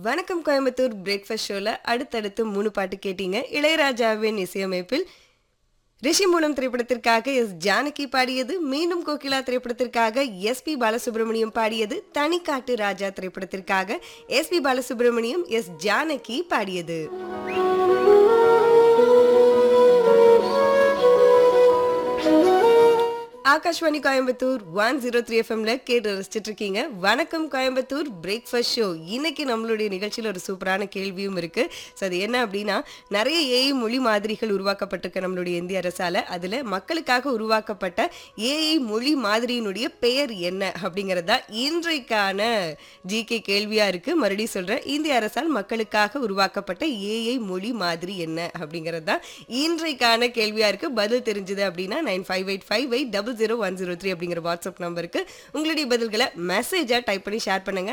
வணக்கம் கோயம்புத்தூர் பிரேக்ஃபாஸ்ட் ஷோல அடுத்தடுத்து மூணு பாட்டு கேட்டீங்க இளையராஜாவின் இசையமைப்பில் ரிஷி மூலம் திரைப்படத்திற்காக எஸ் ஜானகி பாடியது மீண்டும் கோகிலா திரைப்படத்திற்காக எஸ் பி பாலசுப்ரமணியம் பாடியது தனிக்காட்டு ராஜா திரைப்படத்திற்காக S P Balasubrahmanyam S Janaki பாடியது Akashvani Coimbatore one zero three எஃப்எம்ல கேட்டு ரசிச்சிட்டு இருக்கீங்க வணக்கம் கோயம்புத்தூர் பிரேக்ஃபாஸ்ட் ஷோ இன்னைக்கு நம்மளுடைய நிகழ்ச்சியில் ஒரு சூப்பரான கேள்வியும் இருக்கு ஸோ அது என்ன அப்படின்னா நிறைய ஏஐ மொழி மாதிரிகள் உருவாக்கப்பட்டிருக்கு நம்மளுடைய இந்திய அரசால அதுல மக்களுக்காக உருவாக்கப்பட்ட ஏஐ மொழி மாதிரியினுடைய பெயர் என்ன அப்படிங்கிறது தான் இன்றைக்கான ஜிகே கேள்வியா இருக்கு மறுபடியும் சொல்றேன் இந்திய அரசால் மக்களுக்காக உருவாக்கப்பட்ட ஏஐ மொழி மாதிரி என்ன அப்படிங்கிறது தான் இன்றைக்கான கேள்வியா இருக்கு பதில் தெரிஞ்சது அப்படின்னா nine five eight five eight double zero one zero three அப்படிங்கிற வாட்ஸ்அப் நம்பருக்கு உங்களுடைய பதில்களை மெசேஜாக டைப் பண்ணி ஷேர் பண்ணுங்க